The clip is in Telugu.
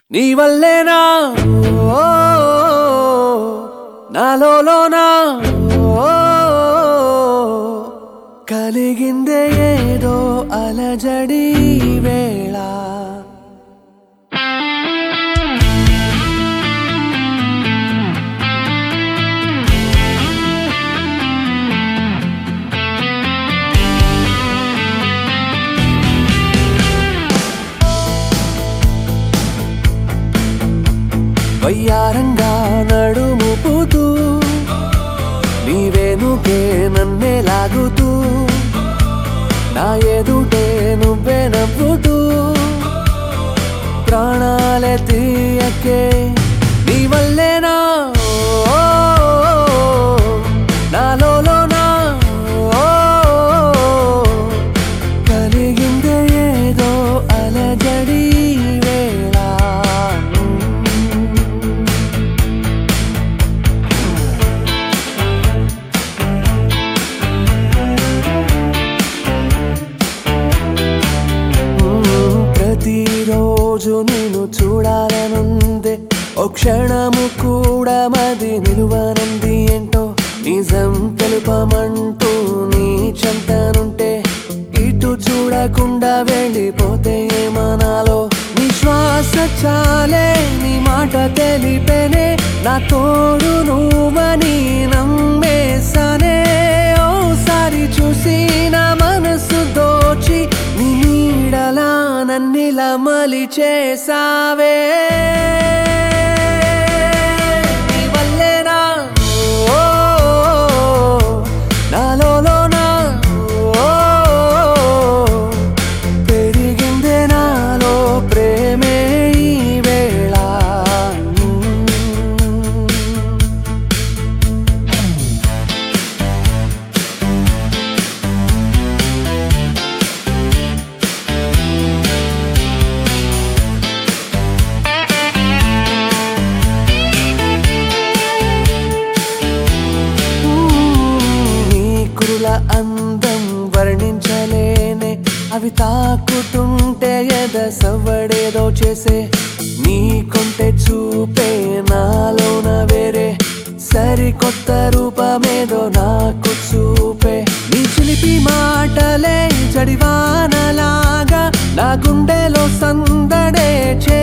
నీ వల్లేనా ఓ, నాలోనా కలిగిందే ఏదో అలజడి వేళ వయ్యారంగా నడుముపుతూ నీవేనుకే నన్నే లాగుతూ నా ఎదుటే నువ్వే నవ్వుతూ ప్రాణాలే తీయకే నీ వల్లేనా ఓ, నాలోనా ఓ, కలిగిందే ఏదో అలజడి వేళ మ్మ్. ప్రతిరోజు నేను చూడాలనుందే ఓ క్షణము కూడా మది నిలువనుంది ఏంటో నిజం తెలుపమంటూ నీ చెంతనుంటే ఇటు చూడకుండా వెళ్ళిపోతే ఏమనాలో నీ శ్వాస చాలే నీ మాట తెలిపేనే నా తోడు నువ్వని నమ్మేసనే ఓసారి చూసి నా మనసు దోచి నీ నీడలా నన్నిలా మలి చేసావే నీ వల్లేనా ఓ, నాలోనా ఓ, పెరిగిందే నాలో ప్రేమే ఈ వేళ నీ కురుల అందం వర్ణించలేనే అవి తాకుతుంటే ఎద సవ్వడేదో చేసే నీ కొంటె చూపే నాలోన వేరే సరికొత్త రూపమేదో నాకు చూపే నీ చిలిపి మాటలే చడివానలాగా నా గుండెలో సందడే చే